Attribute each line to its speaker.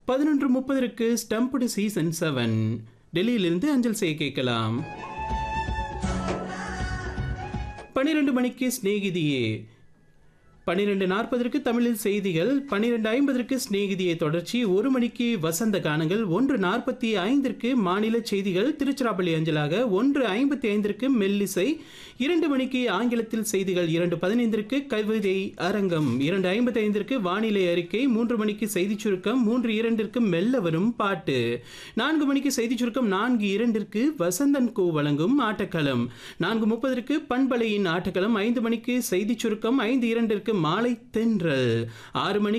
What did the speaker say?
Speaker 1: பதினொன்று முப்பதற்கு stumped season seven டெல்லியிலிருந்து அஞ்சல் செய்ய கேட்கலாம் பன்னிரண்டு மணிக்கு சிநேகிதியே பன்னிரெண்டு நாற்பதற்கு தமிழில் செய்திகள் பன்னிரெண்டு ஐம்பதற்கு சிநேகிதியை தொடர்ச்சி ஒரு மணிக்கு வசந்த கானங்கள் ஒன்று நாற்பத்தி ஐந்திற்கு மாநில செய்திகள் திருச்சிராப்பள்ளி அஞ்சலாக ஒன்று ஐம்பத்தி ஐந்திற்கு மெல்லிசை இரண்டு மணிக்கு ஆங்கிலத்தில் செய்திகள் இரண்டு பதினைந்திற்கு கவிதை அரங்கம் இரண்டு ஐம்பத்தி ஐந்திற்கு வானிலை அறிக்கை மூன்று மணிக்கு செய்திச் சுருக்கம் மூன்று இரண்டிற்கு மெல்ல வரும் பாட்டு நான்கு மணிக்கு செய்திச் சுருக்கம் நான்கு இரண்டிற்கு வசந்தன் கோ வழங்கும் ஆட்டக்களம் நான்கு முப்பதற்கு பண்பலையின் ஆட்டக்களம் ஐந்து மணிக்கு செய்திச் சுருக்கம் ஐந்து இரண்டிற்கு மாலை தென்றல் ஆறு மணிக்கு